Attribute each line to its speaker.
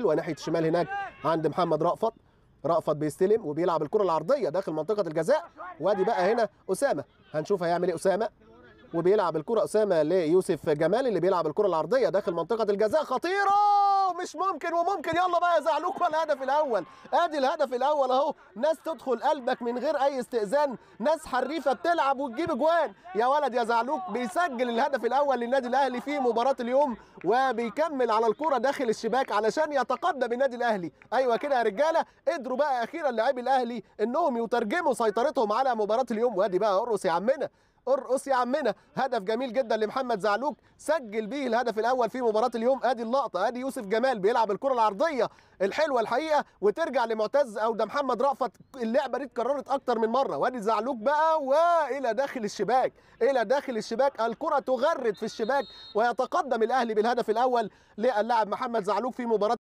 Speaker 1: حلوه ناحيه الشمال هناك عند محمد رأفت رأفت بيستلم وبيلعب الكره العرضيه داخل منطقه الجزاء وادي بقى هنا اسامه هنشوف هيعمل ايه اسامه وبيلعب الكره اسامه ليوسف جمال اللي بيلعب الكره العرضيه داخل منطقه الجزاء خطيره مش ممكن وممكن يلا بقى يا زعلوك والهدف الاول ادي الهدف الاول اهو ناس تدخل قلبك من غير اي استئذان ناس حريفه بتلعب وتجيب اجوان يا ولد يا زعلوك بيسجل الهدف الاول للنادي الاهلي في مباراه اليوم وبيكمل على الكره داخل الشباك علشان يتقدم النادي الاهلي ايوه كده يا رجاله قدروا بقى اخيرا لاعبي الاهلي انهم يترجموا سيطرتهم على مباراه اليوم وادي بقى ارقص يا عمنا ارقص يا عمنا هدف جميل جدا لمحمد زعلوك سجل بيه الهدف الاول في مباراه اليوم ادي اللقطه ادي يوسف جمال بيلعب الكره العرضيه الحلوه الحقيقه وترجع لمعتز او ده محمد رأفت اللعبه دي اتكررت اكتر من مره وادي زعلوك بقى والى داخل الشباك الى داخل الشباك الكره تغرد في الشباك ويتقدم الاهلي بالهدف الاول للاعب محمد زعلوك في مباراه